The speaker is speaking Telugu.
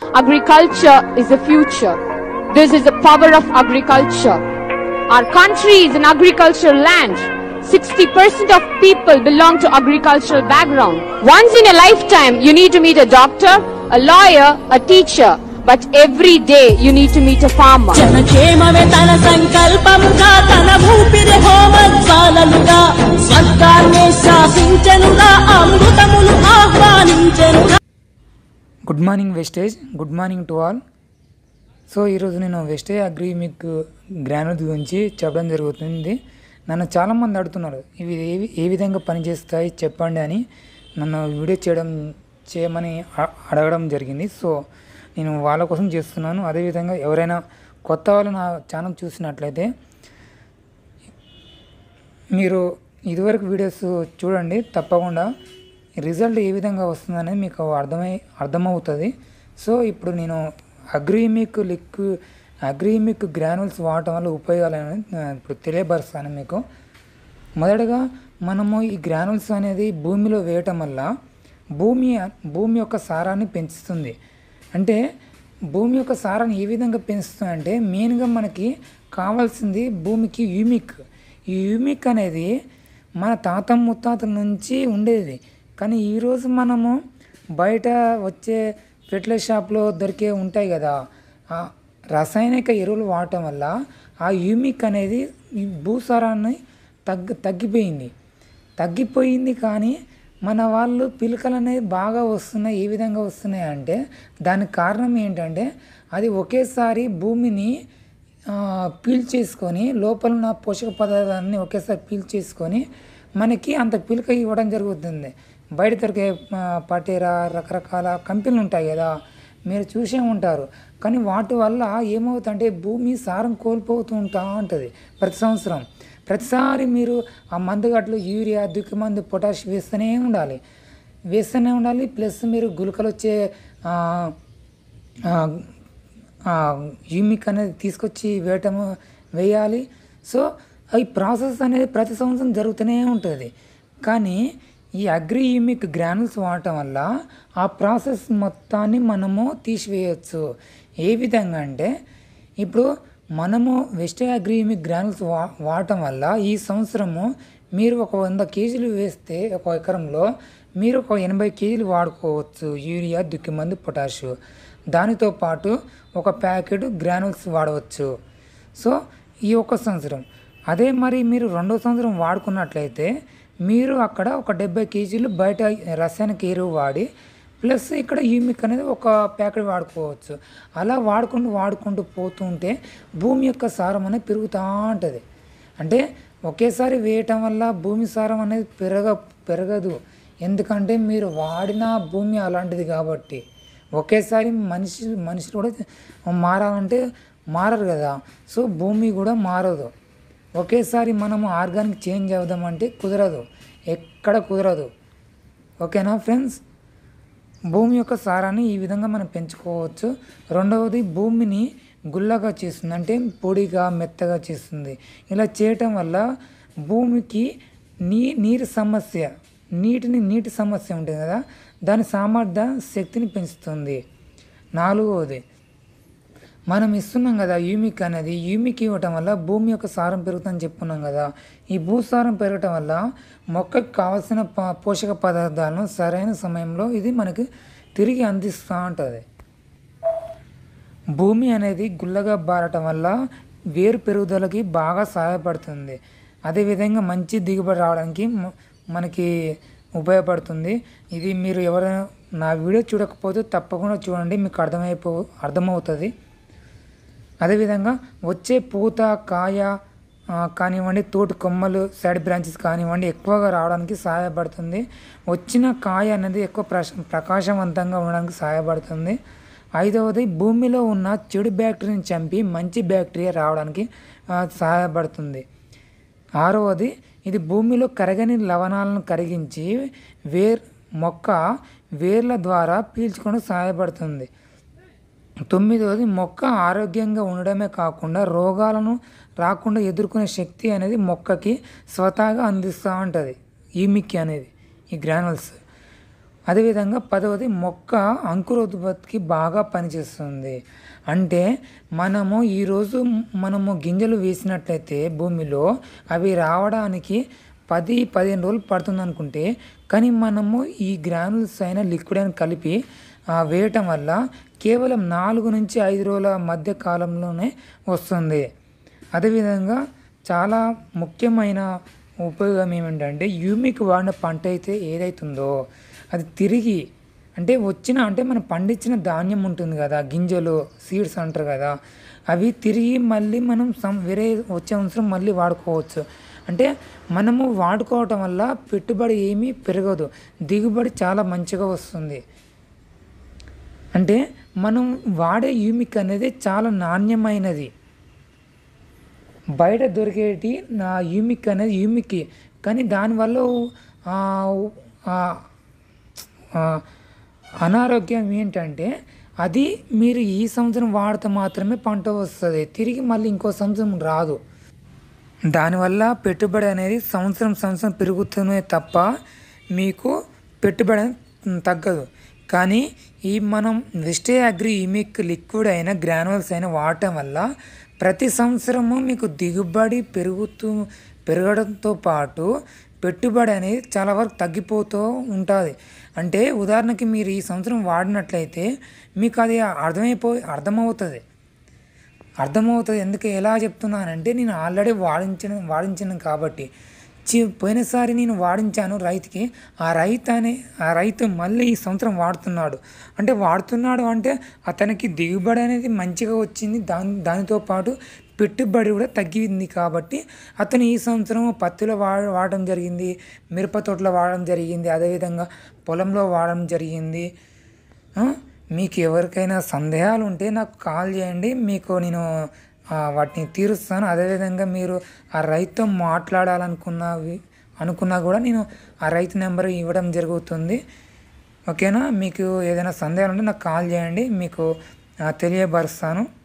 agriculture is the future. This is the power of agriculture. Our country is an agricultural land. 60% of people belong to agricultural background. Once in a lifetime, you need to meet a doctor, a lawyer, a teacher. But every day, you need to meet a farmer. జనక్షేమమే తన సంకల్పముగా తన ఊపిరి హోమజ్వాలలుగా స్వర్గాన్నే శాసించనుగా అమృతములు ఆహ్వానించనుగా good morning Vestige good morning to all so ఈరోజు నేను వెస్టేజ్ అగ్రి మీకు గ్రానైట్ గురించి చెప్పడం జరుగుతుంది నన్ను చాలామంది అడుగుతున్నారు ఇవి ఏ ఏ విధంగా పనిచేస్తాయి చెప్పండి అని నన్ను వీడియో చేయడం చేయమని అ- అడగడం జరిగింది సో నేను వాళ్ళ కోసం చేస్తున్నాను అదేవిధంగా ఎవరైనా కొత్త వాళ్ళు నా ఛానల్ చూసినట్లయితే మీరు ఇదివరకు వీడియోస్ చూడండి తప్పకుండా రిజల్ట్ ఏ విధంగా వస్తుందనేది మీకు అర్థమై అర్థమవుతుంది సో ఇప్పుడు నేను అగ్రిమిక్ లిక్వి అగ్రిమిక్ గ్రానుల్స్ వాడటం వల్ల ఉపయోగాలని ఆ, ఇప్పుడు తెలియపరుస్తాను మీకు మొదటగా మనము ఈ గ్రానుల్స్ అనేది భూమిలో వేయటం వల్ల భూమి భూమి యొక్క సారాన్ని పెంచుతుంది అంటే భూమి యొక్క సారాన్ని ఏ విధంగా పెంచుతుంది అంటే మెయిన్గా మనకి కావాల్సింది భూమికి యూమిక్ ఈ యూమిక్ అనేది మన తాత ముత్తాతల నుంచి ఉండేది కానీ ఈరోజు మనము బయట వచ్చే ఫెర్టిలైజర్ షాప్లో దొరికే ఉంటాయి కదా ఆ రసాయనిక ఎరువులు వాడటం వల్ల ఆ యూమిక్ అనేది ఈ భూసారాన్ని తగ్గి తగ్గిపోయింది తగ్గిపోయింది కానీ మన వాళ్ళు పిలకలు అనేది బాగా వస్తున్నాయి ఏ విధంగా వస్తున్నాయి అంటే దానికి కారణం ఏంటంటే అది ఒకేసారి భూమిని ఆ, పీల్చేసుకొని లోపల ఉన్న పోషక పదార్థాన్ని ఒకేసారి పీల్చేసుకొని మనకి అంత పిలక ఇవ్వడం జరుగుతుంది బయట దొరికే ఆ, పటేరా రకరకాల కంపెనీలు ఉంటాయి కదా మీరు చూసే ఉంటారు కానీ వాటి వల్ల ఏమవుతుందంటే భూమి సారం కోల్పోతూ ఉంటా ఉంటుంది ప్రతి సంవత్సరం ప్రతిసారి మీరు ఆ మందుగట్లు యూరియా దుక్కి మందు పొటాష్ వేస్తూనే ఉండాలి వేస్తూనే ఉండాలి ప్లస్ మీరు గులకలు వచ్చే ఆ, ఆ, ఆ, యూమిక్ అనేది తీసుకొచ్చి వేయటము వేయాలి సో ఈ ప్రాసెస్ అనేది ప్రతి సంవత్సరం జరుగుతూనే ఉంటుంది కానీ ఈ అగ్రి యూమిక్ గ్రానుల్స్ వాడటం వల్ల ఆ ప్రాసెస్ మొత్తాన్ని మనము తీసివేయచ్చు ఏ విధంగా అంటే ఇప్పుడు మనము వెస్ట్ అగ్రిమిక్ గ్రానుల్స్ వా వాడటం వల్ల ఈ సంవత్సరము మీరు ఒక వంద కేజీలు వేస్తే ఒక ఎకరంలో మీరు ఒక ఎనభై కేజీలు వాడుకోవచ్చు యూరియా దుక్కి మందు పొటాషు దానితో పాటు ఒక ప్యాకెట్ గ్రానుల్స్ వాడవచ్చు సో ఈ ఒక్క సంవత్సరం అదే మరి మీరు రెండో సంవత్సరం వాడుకున్నట్లయితే మీరు అక్కడ ఒక డెబ్బై కేజీలు బయట రసాయనిక ఎరువు వాడి ప్లస్ ఇక్కడ యూమిక్ అనేది ఒక ప్యాకెట్ వాడుకోవచ్చు అలా వాడుకుంటూ వాడుకుంటూ పోతుంటే భూమి యొక్క సారం అనేది పెరుగుతూ ఉంటుంది అంటే ఒకేసారి వేయటం వల్ల భూమి సారం అనేది పెరగ పెరగదు ఎందుకంటే మీరు వాడిన భూమి అలాంటిది కాబట్టి ఒకేసారి మనిషి మనిషి కూడా మారాలంటే మారరు కదా సో భూమి కూడా మారదు ఒకేసారి మనము ఆర్గానిక్ చేంజ్ అవుదామంటే కుదరదు ఎక్కడ కుదరదు ఓకేనా ఫ్రెండ్స్ భూమి యొక్క సారాన్ని ఈ విధంగా మనం పెంచుకోవచ్చు రెండవది భూమిని గుల్లగా చేస్తుంది అంటే పొడిగా మెత్తగా చేస్తుంది ఇలా చేయటం వల్ల భూమికి నీ నీరు సమస్య నీటిని నీటి సమస్య ఉంటుంది కదా దాని సామర్థ్య శక్తిని పెంచుతుంది నాలుగవది మనం ఇస్తున్నాం కదా యూమిక్ అనేది యూమిక్ ఇవ్వటం వల్ల భూమి యొక్క సారం పెరుగుతుందని చెప్పుకున్నాం కదా ఈ భూసారం పెరగటం వల్ల మొక్కకు కావాల్సిన ప- పోషక పదార్థాలను సరైన సమయంలో ఇది మనకి తిరిగి అందిస్తూ ఉంటుంది భూమి అనేది గుల్లగా బారటం వల్ల వేరు పెరుగుదలకి బాగా సహాయపడుతుంది అదేవిధంగా మంచి దిగుబడి రావడానికి మ- మనకి ఉపయోగపడుతుంది ఇది మీరు ఎవరైనా నా వీడియో చూడకపోతే తప్పకుండా చూడండి మీకు అర్థమైపో అర్థమవుతుంది అదేవిధంగా వచ్చే పూత కాయ ఆ, కానివ్వండి తోటి కొమ్మలు సైడ్ బ్రాంచెస్ కానివ్వండి ఎక్కువగా రావడానికి సహాయపడుతుంది వచ్చిన కాయ అనేది ఎక్కువ ప్రశ ప్రకాశవంతంగా ఉండడానికి సహాయపడుతుంది ఐదవది భూమిలో ఉన్న చెడు బ్యాక్టీరియాని చంపి మంచి బ్యాక్టీరియా రావడానికి ఆ, సహాయపడుతుంది ఆరవది ఇది భూమిలో కరగని లవణాలను కరిగించి వేర్ మొక్క వేర్ల ద్వారా పీల్చుకొని సహాయపడుతుంది తొమ్మిదవది మొక్క ఆరోగ్యంగా ఉండడమే కాకుండా రోగాలను రాకుండా ఎదుర్కొనే శక్తి అనేది మొక్కకి స్వతహాగా అందిస్తూ ఉంటుంది ఈ మిక్కి అనేది ఈ గ్రానుల్స్ అదేవిధంగా పదవది మొక్క అంకురోత్పత్తికి బాగా పనిచేస్తుంది అంటే మనము ఈరోజు మనము గింజలు వేసినట్లయితే భూమిలో అవి రావడానికి పది పదిహేను రోజులు పడుతుంది అనుకుంటే కానీ మనము ఈ గ్రానుల్స్ అయిన లిక్విడ్ అని కలిపి ఆ, వేయటం వల్ల కేవలం నాలుగు నుంచి ఐదు రోజుల మధ్య కాలంలోనే వస్తుంది అదేవిధంగా చాలా ముఖ్యమైన ఉపయోగం ఏమిటంటే యూమిక్ వాడిన పంట అయితే ఏదైతుందో అది తిరిగి అంటే వచ్చిన అంటే మనం పండించిన ధాన్యం ఉంటుంది కదా గింజలు సీడ్స్ అంటారు కదా అవి తిరిగి మళ్ళీ మనం సం వేరే వచ్చే అవసరం మళ్ళీ వాడుకోవచ్చు అంటే మనము వాడుకోవటం వల్ల పెట్టుబడి ఏమీ పెరగదు దిగుబడి చాలా మంచిగా వస్తుంది అంటే మనం వాడే యూమిక్ అనేది చాలా నాణ్యమైనది బయట దొరికేటి నా యూమిక్ అనేది యూమిక్ కానీ దానివల్ల ఆ, ఆ, ఆ, అనారోగ్యం ఏంటంటే అది మీరు ఈ సంవత్సరం వాడితే మాత్రమే పంట వస్తుంది తిరిగి మళ్ళీ ఇంకో సంవత్సరం రాదు దానివల్ల పెట్టుబడి అనేది సంవత్సరం సంవత్సరం పెరుగుతూనే తప్ప మీకు పెట్టుబడి అనేది తగ్గదు కానీ ఈ మనం వెస్టే అగ్రి ఇమిక్ లిక్విడ్ అయిన గ్రానువల్స్ అయిన వాడటం వల్ల ప్రతి సంవత్సరము మీకు దిగుబడి పెరుగుతూ పెరగడంతో పాటు పెట్టుబడి అనేది చాలా వరకు తగ్గిపోతూ ఉంటుంది అంటే ఉదాహరణకి మీరు ఈ సంవత్సరం వాడినట్లయితే మీకు అది అర్థమైపోయి అర్థమవుతుంది అర్థమవుతుంది ఎందుకు ఎలా చెప్తున్నానంటే నేను ఆల్రెడీ వాడించిన వాడించాను కాబట్టి చి పోయినసారి నేను వాడించాను రైతుకి ఆ రైతు అనే ఆ రైతు మళ్ళీ ఈ సంవత్సరం వాడుతున్నాడు అంటే వాడుతున్నాడు అంటే అతనికి దిగుబడి అనేది మంచిగా వచ్చింది దాని దానితో పాటు పెట్టుబడి కూడా తగ్గింది కాబట్టి అతను ఈ సంవత్సరం పత్తిలో వాడ వాడడం జరిగింది మిరప తోటలో వాడడం జరిగింది అదేవిధంగా పొలంలో వాడడం జరిగింది ఆ, మీకు ఎవరికైనా సందేహాలు ఉంటే నాకు కాల్ చేయండి మీకు నేను ఆ, వాటిని తీరుస్తాను అదేవిధంగా మీరు ఆ రైతుతో మాట్లాడాలనుకున్నవి అనుకున్నా కూడా నేను ఆ రైతు నెంబర్ ఇవ్వడం జరుగుతుంది ఓకేనా మీకు ఏదైనా సందేహాలు ఉంటే నాకు కాల్ చేయండి మీకు ఆ, తెలియపరుస్తాను